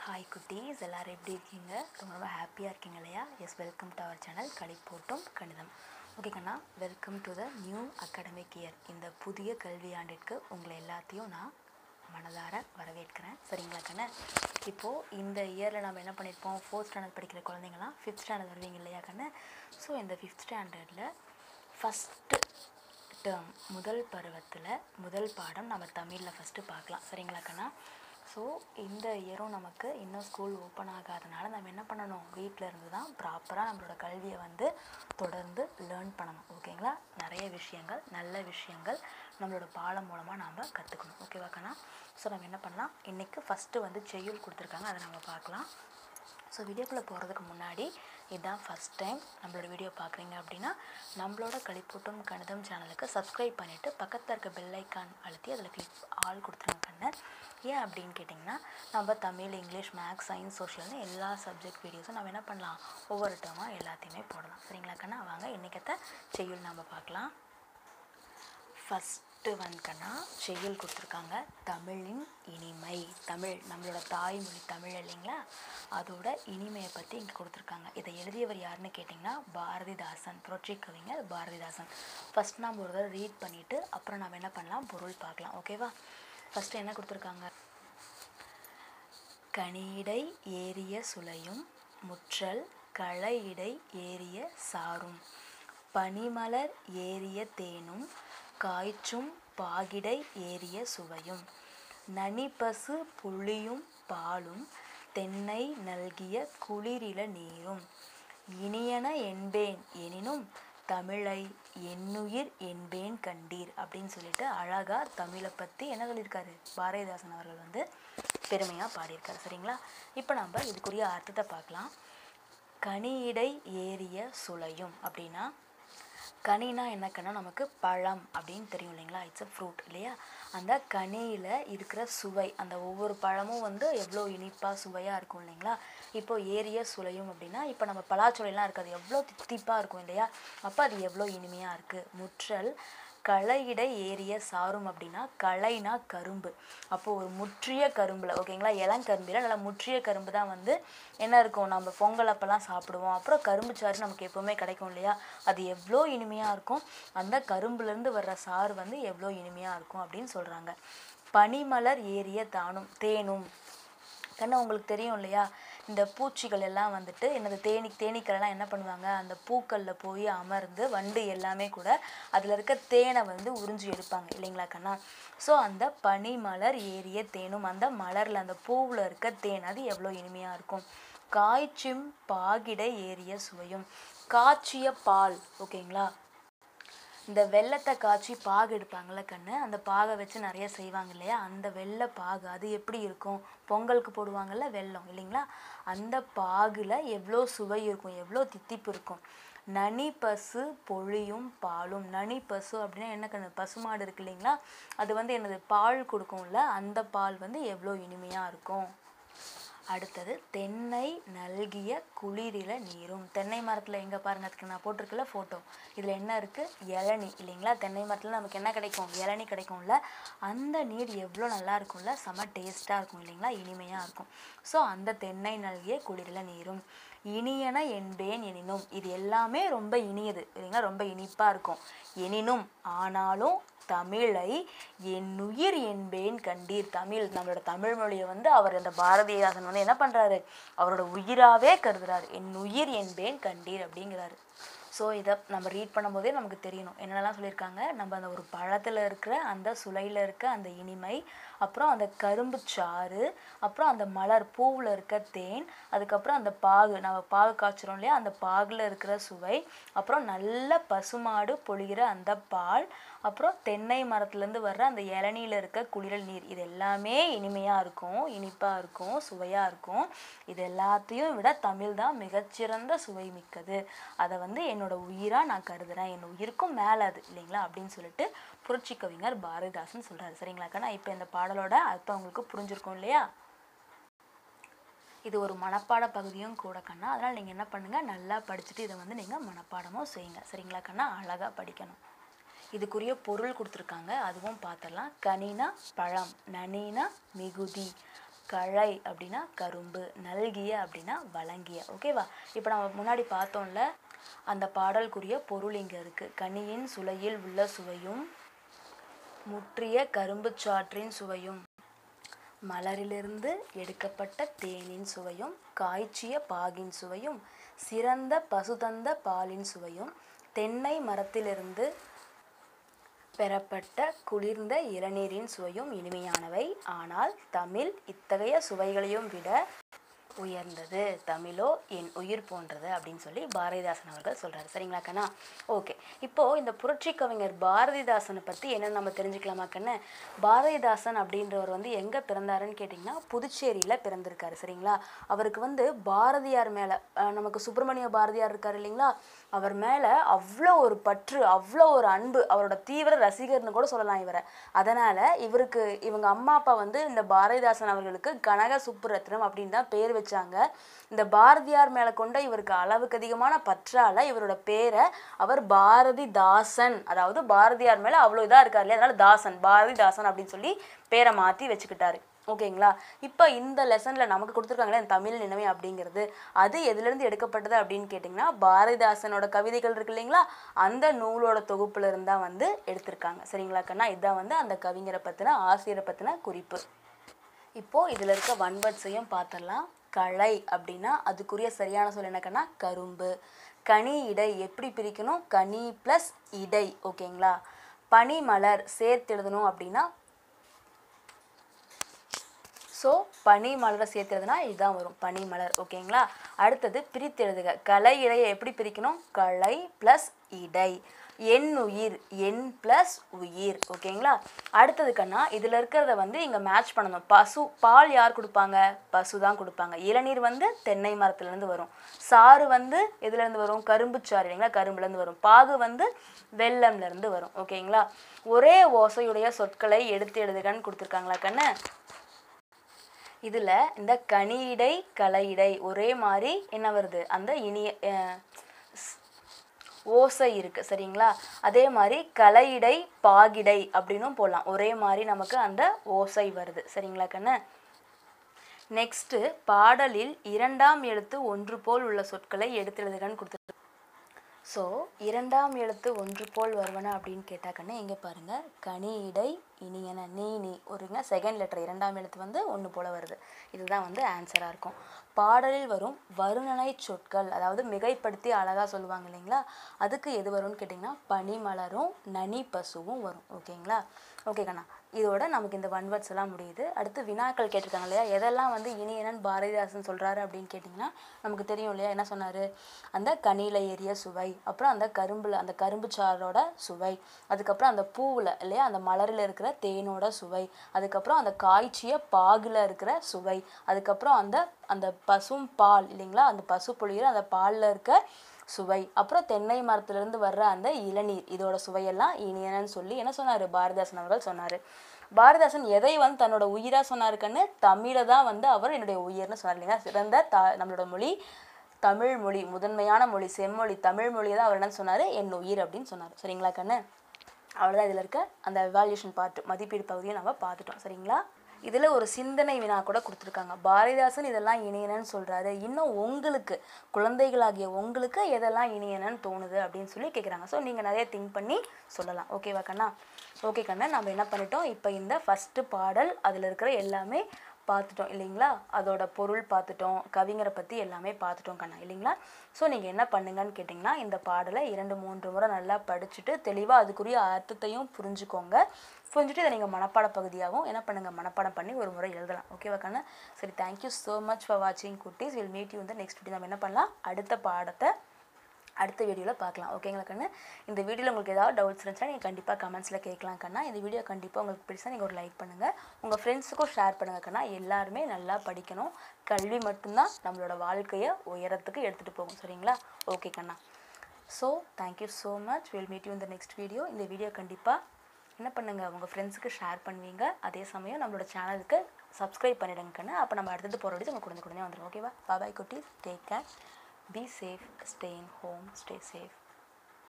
Hi குட்டீஸ் எல்லோரும் எப்படி இருக்கீங்க ரொம்ப ரொம்ப ஹாப்பியாக இருக்கீங்க இல்லையா yes welcome to our channel களிப்போட்டும் கணிதம் ஓகே கண்ணா welcome to the new academic year இந்த புதிய கல்வியாண்டிற்கு உங்களை எல்லாத்தையும் நான் மனதார வரவேற்கிறேன் சரிங்களா கண்ணா இப்போது இந்த இயரில் நம்ம என்ன பண்ணியிருப்போம் ஃபோர்த் ஸ்டாண்டர்ட் படிக்கிற குழந்தைங்களாம் ஃபிஃப்த் ஸ்டாண்டர்ட் வருவீங்க இல்லையா கண்ணு ஸோ இந்த ஃபிஃப்த் ஸ்டாண்டர்டில் ஃபஸ்ட்டு டேர்ம் முதல் பருவத்தில் முதல் பாடம் நம்ம தமிழில் ஃபஸ்ட்டு பார்க்கலாம் சரிங்களா கண்ணா ஸோ இந்த இயரும் நமக்கு இன்னும் ஸ்கூல் ஓப்பன் ஆகாதனால நம்ம என்ன பண்ணணும் வீட்டில் இருந்து தான் ப்ராப்பராக நம்மளோட கல்வியை வந்து தொடர்ந்து லேர்ன் பண்ணணும் ஓகேங்களா நிறைய விஷயங்கள் நல்ல விஷயங்கள் நம்மளோட பாடம் மூலமாக நாம் கற்றுக்கணும் ஓகேவா கண்ணா ஸோ நம்ம என்ன பண்ணலாம் இன்றைக்கி ஃபஸ்ட்டு வந்து செய்யுள் கொடுத்துருக்காங்க அதை நம்ம பார்க்கலாம் ஸோ வீடியோக்குள்ளே போகிறதுக்கு முன்னாடி இதுதான் ஃபஸ்ட் டைம் நம்மளோட வீடியோ பார்க்குறீங்க அப்படின்னா நம்மளோட களிப்பூட்டும் கணிதம் சேனலுக்கு சப்ஸ்கிரைப் பண்ணிவிட்டு பக்கத்தில் இருக்க பெல் ஐக்கான் அழுத்தி அதில் கிளிக் ஆல் கொடுத்துருங்க கண்ணு ஏன் அப்படின்னு கேட்டிங்கன்னா நம்ம தமிழ் இங்கிலீஷ் மேக்ஸ் சயின்ஸ் சோஷியல்னு எல்லா சப்ஜெக்ட் வீடியோஸும் நம்ம என்ன பண்ணலாம் ஒவ்வொரு டேர்மாக எல்லாத்தையுமே போடலாம் சரிங்களா கண்ணா வாங்க இன்றைக்கத்த செய்யுள் நம்ம பார்க்கலாம் ஃபஸ்ட்டு வந்துக்கன்னா செய்யுள் கொடுத்துருக்காங்க தமிழின் இனிமை தமிழ் நம்மளோட தாய்மொழி தமிழ் இல்லைங்களா அதோட இனிமையை பற்றி இங்கே கொடுத்துருக்காங்க இதை எழுதியவர் யாருன்னு கேட்டிங்கன்னா பாரதிதாசன் புரட்சி கவிஞர் பாரதிதாசன் ஃபஸ்ட் நம்ம ஒரு தடவை ரீட் பண்ணிவிட்டு அப்புறம் நம்ம என்ன பண்ணலாம் பொருள் பார்க்கலாம் ஓகேவா ஃபஸ்ட்டு என்ன கொடுத்துருக்காங்க கனியிடை ஏறிய சுளையும் முற்றல் களையிடை ஏறிய சாரும் பனிமலர் ஏறிய தேனும் காய்ச்சும் பாகிடை ஏறிய சுவையும் நனிப்பசு புளியும் பாலும் தென்னை நல்கிய குளிரில நீரும் இனியன என்பேன் எனினும் தமிழை என்னுயிர் என்பேன் கண்டீர் அப்படின்னு சொல்லிட்டு அழகாக தமிழை பற்றி என்ன சொல்லியிருக்காரு பாரதிதாசன் அவர்கள் வந்து பெருமையாக பாடியிருக்காரு சரிங்களா இப்போ நம்ம இதுக்குரிய அர்த்தத்தை பார்க்கலாம் கனியிடை ஏறிய சுளையும் அப்படின்னா கனினா என்ன கண்ணா நமக்கு பழம் அப்படின்னு தெரியும் இல்லைங்களா இட்ஸ் அ ஃப்ரூட் இல்லையா அந்த கனியில் இருக்கிற சுவை அந்த ஒவ்வொரு பழமும் வந்து எவ்வளோ இனிப்பாக சுவையாக இருக்கும் இல்லைங்களா இப்போ ஏரிய சுளையும் அப்படின்னா இப்போ நம்ம பலாச்சுளைலாம் இருக்குது எவ்வளோ தித்திப்பாக இருக்கும் இல்லையா அப்போ அது எவ்வளோ இனிமையாக இருக்குது முற்றல் களையிட ஏறிய சாரும் அப்படின்னா களைனா கரும்பு அப்போது ஒரு முற்றிய கரும்பில் ஓகேங்களா இளங்கரும்பில் நல்லா முற்றிய கரும்பு தான் வந்து என்ன இருக்கும் நம்ம பொங்கல் அப்போல்லாம் சாப்பிடுவோம் அப்புறம் கரும்பு சாறு நமக்கு எப்போவுமே கிடைக்கும் இல்லையா அது எவ்வளோ இனிமையாக இருக்கும் அந்த கரும்புலேருந்து வர்ற சாறு வந்து எவ்வளோ இனிமையாக இருக்கும் அப்படின்னு சொல்கிறாங்க பனிமலர் ஏறிய தானும் தேனும் கண்ணா உங்களுக்கு தெரியும் இல்லையா இந்த பூச்சிகள் எல்லாம் வந்துட்டு என்னது தேனி தேனீக்கள் எல்லாம் என்ன பண்ணுவாங்க அந்த பூக்களில் போய் அமர்ந்து வண்டு எல்லாமே கூட அதில் இருக்க தேனை வந்து உறிஞ்சி எடுப்பாங்க இல்லைங்களா கண்ணா ஸோ அந்த பனி மலர் ஏறிய தேனும் அந்த மலரில் அந்த பூவில் இருக்க தேன் அது எவ்வளோ இனிமையாக இருக்கும் காய்ச்சும் பாகிடை ஏறிய சுவையும் காய்ச்சிய பால் ஓகேங்களா இந்த வெள்ளத்தை காய்ச்சி பாகு எடுப்பாங்கள்ல கண்ணு அந்த பாகை வச்சு நிறைய செய்வாங்க இல்லையா அந்த வெள்ளை பாகு அது எப்படி இருக்கும் பொங்கலுக்கு போடுவாங்கள்ல வெல்லம் இல்லைங்களா அந்த பாகுல எவ்வளோ சுவை இருக்கும் எவ்வளோ தித்திப்பு இருக்கும் நனி பசு பொழியும் பாலும் நனி பசு அப்படின்னா என்ன கண்ணு பசுமாடு இருக்கு இல்லைங்களா அது வந்து என்னது பால் கொடுக்கும்ல அந்த பால் வந்து எவ்வளோ இனிமையாக இருக்கும் அடுத்தது தென்னை நல்கிய குளிரில நீரும் தென்னை மரத்தில் எங்கே பாருங்க அதுக்கு நான் போட்டிருக்கல ஃபோட்டோ இதில் என்ன இருக்குது இளநி இல்லைங்களா தென்னை மரத்தில் நமக்கு என்ன கிடைக்கும் இளநி கிடைக்கும்ல அந்த நீர் எவ்வளோ நல்லா இருக்கும்ல செம டேஸ்ட்டாக இருக்கும் இல்லைங்களா இனிமையாக இருக்கும் ஸோ அந்த தென்னை நல்கிய குளிரில நீரும் இனியன என்பேன் எனினும் இது எல்லாமே ரொம்ப இனியது இல்லைங்களா ரொம்ப இனிப்பாக இருக்கும் எனினும் ஆனாலும் தமிழை என்னுயிர் என்பேன் கண்டீர் தமிழ் நம்மளோட தமிழ் மொழியை வந்து அவர் அந்த பாரதிதாசன் வந்து என்ன பண்ணுறாரு அவரோட உயிராகவே கருதுறாரு என் உயிர் என்பேன் கண்டீர் அப்படிங்கிறாரு ஸோ இதை நம்ம ரீட் பண்ணும்போதே நமக்கு தெரியணும் என்னென்னலாம் சொல்லியிருக்காங்க நம்ம அந்த ஒரு பழத்தில் இருக்கிற அந்த சுளையில் இருக்க அந்த இனிமை அப்புறம் அந்த கரும்பு சாறு அப்புறம் அந்த மலர் பூவில் இருக்க தேன் அதுக்கப்புறம் அந்த பாகு நம்ம பாகு காய்ச்சிரும் இல்லையா அந்த பாகில் இருக்கிற சுவை அப்புறம் நல்ல பசுமாடு பொழிகிற அந்த பால் அப்புறம் தென்னை மரத்துலேருந்து வர்ற அந்த இளநியில் இருக்க குளிரல் நீர் இது எல்லாமே இனிமையாக இருக்கும் இனிப்பாக இருக்கும் சுவையாக இருக்கும் இது எல்லாத்தையும் விட தமிழ் தான் மிகச்சிறந்த சுவை மிக்கது அதை வந்து என்னோட உயிராக நான் கருதுகிறேன் என் உயிருக்கும் மேலே அது இல்லைங்களா அப்படின்னு சொல்லிட்டு புரட்சி கவிஞர் பாரதிதாசன் சொல்கிறாரு சரிங்களாக்கா நான் இப்போ இந்த பாடலோட அர்த்தம் உங்களுக்கு புரிஞ்சிருக்கும் இல்லையா இது ஒரு மனப்பாட பகுதியும் கூட கண்ணா அதனால் நீங்கள் என்ன பண்ணுங்கள் நல்லா படிச்சுட்டு இதை வந்து நீங்கள் மனப்பாடமும் செய்யுங்க சரிங்களா கண்ணா அழகாக படிக்கணும் இதுக்குரிய பொருள் கொடுத்துருக்காங்க அதுவும் பார்த்துடலாம் கனினா பழம் நனினா மிகுதி களை அப்படின்னா கரும்பு நல்கிய அப்படின்னா வழங்கிய ஓகேவா இப்போ நம்ம முன்னாடி பார்த்தோம்ல அந்த பாடலுக்குரிய பொருள் இங்கே இருக்குது கனியின் சுளையில் உள்ள சுவையும் முற்றிய கரும்புச் சாற்றின் சுவையும் மலரிலிருந்து எடுக்கப்பட்ட தேனின் சுவையும் காய்ச்சிய பாகின் சுவையும் சிறந்த பசுதந்த பாலின் சுவையும் தென்னை மரத்திலிருந்து பெறப்பட்ட குளிர்ந்த இளநீரின் சுவையும் இனிமையானவை ஆனால் தமிழ் இத்தகைய சுவைகளையும் விட உயர்ந்தது தமிழோ என் உயிர் போன்றது அப்படின்னு சொல்லி பாரதிதாசன் அவர்கள் சொல்றாரு சரிங்களா கண்ணா ஓகே இப்போ இந்த புரட்சி கவிஞர் பாரதிதாசனை பத்தி என்ன நம்ம தெரிஞ்சுக்கலாமா கண்ணு பாரதிதாசன் அப்படின்றவர் வந்து எங்க பிறந்தாருன்னு கேட்டிங்கன்னா புதுச்சேரியில பிறந்திருக்காரு சரிங்களா அவருக்கு வந்து பாரதியார் மேல அஹ், நமக்கு சுப்பிரமணிய பாரதியார் இருக்காரு இல்லைங்களா அவர் மேல அவ்வளோ ஒரு பற்று அவ்வளோ ஒரு அன்பு அவரோட தீவிர ரசிகர்னு கூட சொல்லலாம் இவரை அதனால இவருக்கு இவங்க அம்மா அப்பா வந்து இந்த பாரதிதாசன் அவர்களுக்கு கனக சுப்புரத்னம் அப்படின்னு தான் பேர் வச்சாங்க இந்த பாரதியார் மேல கொண்ட இவருக்கு அளவுக்கு அதிகமான பற்றால இவரோட பேரை அவர் பாரதிதாசன் அதாவது பாரதியார் மேல அவ்வளோ இதா இருக்காரு இல்லையா அதனால தாசன் பாரதிதாசன் அப்படின்னு சொல்லி பேரை மாத்தி வச்சுக்கிட்டாரு ஓகேங்களா இப்போ இந்த லெசன்ல நமக்கு கொடுத்துருக்காங்களே இந்த தமிழ் நினைவை அப்படிங்கிறது அது எதுலேருந்து எடுக்கப்பட்டது அப்படின்னு கேட்டிங்கன்னா பாரதிதாசனோட கவிதைகள் இருக்கு இல்லைங்களா அந்த நூலோட தொகுப்புல இருந்தா வந்து எடுத்திருக்காங்க சரிங்களா கண்ணா இதுதான் வந்து அந்த கவிஞரை பத்தின ஆசிரியரை பத்தின குறிப்பு இப்போ இதுல இருக்க ஒன்வர்ட்ஸையும் பார்த்துடலாம் களை அப்படின்னா அதுக்குரிய சரியான சொல் என்னக்கன்னா கரும்பு கனி இடை எப்படி பிரிக்கணும் கனி ப்ளஸ் இடை ஓகேங்களா பனிமலர் சேர்த்து எழுதணும் அப்படின்னா ஸோ பனி மலரை சேர்த்துறதுனா இதுதான் வரும் பனி மலர் ஓகேங்களா அடுத்தது பிரித்து எழுதுக கலை இடையை எப்படி பிரிக்கணும் கலை ப்ளஸ் இடை என் உயிர் என் ப்ளஸ் உயிர் ஓகேங்களா அடுத்தது கண்ணா இதில் இருக்கிறத வந்து இங்கே மேட்ச் பண்ணணும் பசு பால் யார் கொடுப்பாங்க பசு தான் கொடுப்பாங்க இளநீர் வந்து தென்னை மரத்துலேருந்து வரும் சாறு வந்து எதுலேருந்து வரும் கரும்பு சாறு இல்லைங்களா கரும்புலேருந்து வரும் பாகு வந்து வெள்ளம்லேருந்து வரும் ஓகேங்களா ஒரே ஓசையுடைய சொற்களை எடுத்து எழுதுகன்னு கொடுத்துருக்காங்களா கண்ணு இதுல இந்த கனியிடை கலையிடை ஒரே மாதிரி என்ன வருது அந்த இனிய அஹ், ஸ்- ஓசை இருக்கு சரிங்களா அதே மாதிரி கலையிடை பாகிடை அப்படின்னும் போடலாம் ஒரே மாதிரி நமக்கு அந்த ஓசை வருது சரிங்களா கண்ணு நெக்ஸ்ட் பாடலில் இரண்டாம் எழுத்து ஒன்று போல் உள்ள சொற்களை எடுத்து எழுதுகன்னு கொடுத்து ஸோ இரண்டாம் எழுத்து ஒன்று போல் வருவன அப்படின்னு கேட்டாக்கண்ணே எங்கே பாருங்க கனி இடை இனியன நீ நீ ஒருங்க செகண்ட் லெட்டர் இரண்டாம் எழுத்து வந்து ஒன்று போல வருது இதுதான் வந்து ஆன்சராக இருக்கும் பாடலில் வரும் வருணனை சொற்கள் அதாவது மிகைப்படுத்தி அழகாக சொல்லுவாங்க இல்லைங்களா அதுக்கு எது வரும்னு கேட்டிங்கன்னா பனிமலரும் நனி பசுவும் வரும் ஓகேங்களா ஓகே கண்ணா இதோட நமக்கு இந்த ஒன் வேர்ட்ஸ் எல்லாம் முடியுது அடுத்து வினாக்கள் கேட்டிருக்காங்க இல்லையா எதெல்லாம் வந்து இனியனன் பாரதிதாசன் சொல்றாரு அப்படின்னு கேட்டிங்கன்னா நமக்கு தெரியும் இல்லையா என்ன சொன்னாரு அந்த கனியில ஏறிய சுவை அப்புறம் அந்த கரும்புல அந்த கரும்பு சாரோட சுவை அதுக்கப்புறம் அந்த பூவில் இல்லையா அந்த மலரில் இருக்கிற தேனோட சுவை அதுக்கப்புறம் அந்த காய்ச்சிய பாகுல இருக்கிற சுவை அதுக்கப்புறம் அந்த அந்த பசும் பால் இல்லைங்களா அந்த பசு பொழியிற அந்த பாலில் இருக்க சுவை அப்புறம் தென்னை மரத்திலிருந்து வர்ற அந்த இளநீர் இதோட சுவையெல்லாம் இனியனன்னு சொல்லி என்ன சொன்னாரு பாரதிதாசன் அவர்கள் சொன்னாரு பாரதிதாசன் எதை வந்து தன்னோட உயிரா சொன்னாருக்குன்னு தமிழை தான் வந்து அவர் என்னுடைய உயிர்னு சொன்னார் இல்லைங்களா சிறந்த த நம்மளோட மொழி தமிழ் மொழி முதன்மையான மொழி செம்மொழி தமிழ் மொழியை தான் அவர் என்ன சொன்னாரு என் உயிர் அப்படின்னு சொன்னார் சரிங்களா கண்ணு அவ்வளோதான் இதில் இருக்க அந்த எவால்யூஷன் பார்ட் மதிப்பீடு பகுதியை நம்ம பார்த்துட்டோம் சரிங்களா இதில் ஒரு சிந்தனை வினா கூட கொடுத்துருக்காங்க பாரதிதாசன் இதெல்லாம் இனியனன்னு சொல்கிறாரு இன்னும் உங்களுக்கு குழந்தைகளாகிய உங்களுக்கு எதெல்லாம் இனியனன்னு தோணுது அப்படின்னு சொல்லி கேட்குறாங்க ஸோ நீங்கள் நிறைய திங்க் பண்ணி சொல்லலாம் ஓகேவா கண்ணா ஓகே கண்ணா நம்ம என்ன பண்ணிட்டோம் இப்போ இந்த ஃபஸ்ட்டு பாடல் அதில் இருக்கிற எல்லாமே பார்த்துட்டோம் இல்லைங்களா அதோட பொருள் பார்த்துட்டோம் கவிஞரை பற்றி எல்லாமே பார்த்துட்டோம் கண்ணா இல்லைங்களா ஸோ நீங்கள் என்ன பண்ணுங்கன்னு கேட்டிங்கன்னா இந்த பாடலை இரண்டு மூன்று முறை நல்லா படிச்சுட்டு தெளிவாக அதுக்குரிய அர்த்தத்தையும் புரிஞ்சுக்கோங்க புரிஞ்சுட்டு இதை நீங்கள் மனப்பாட பகுதியாகவும் என்ன பண்ணுங்கள் மனப்பாடம் பண்ணி ஒரு முறை எழுதலாம் ஓகேவா கண்ணா சரி தேங்க்யூ ஸோ மச் ஃபார் வாட்சிங் குட்டீஸ் வில் மீட் யூ வந்து நெக்ஸ்ட் வீடியோ நம்ம என்ன பண்ணலாம் அடுத்த பாடத்தை அடுத்த வீடியோவில் பார்க்கலாம் ஓகேங்களா கண்ணு இந்த வீடியோவில் உங்களுக்கு ஏதாவது டவுட்ஸ் இருந்துச்சுன்னா நீங்கள் கண்டிப்பாக கமெண்ட்ஸில் கேட்கலாம் கண்ணா இந்த வீடியோ கண்டிப்பாக உங்களுக்கு பிடிச்சா நீங்கள் ஒரு லைக் பண்ணுங்கள் உங்கள் ஃப்ரெண்ட்ஸுக்கும் ஷேர் பண்ணுங்கள் கண்ணா எல்லாருமே நல்லா படிக்கணும் கல்வி மட்டும்தான் நம்மளோட வாழ்க்கையை உயரத்துக்கு எடுத்துகிட்டு போகும் சரிங்களா ஓகே கண்ணா so thank you so much will meet you இந்த நெக்ஸ்ட் வீடியோ இந்த வீடியோ கண்டிப்பாக என்ன பண்ணுங்கள் உங்கள் ஃப்ரெண்ட்ஸுக்கு ஷேர் பண்ணுவீங்க அதே சமயம் நம்மளோட சேனலுக்கு சப்ஸ்கிரைப் பண்ணிடுங்க கண்ணு அப்போ நம்ம அடுத்தது போகிற வீடியோ உங்களுக்கு உடனே வந்துடும் ஓகேவா பாபாய் குட்டி take care Be safe, stay in home, stay safe.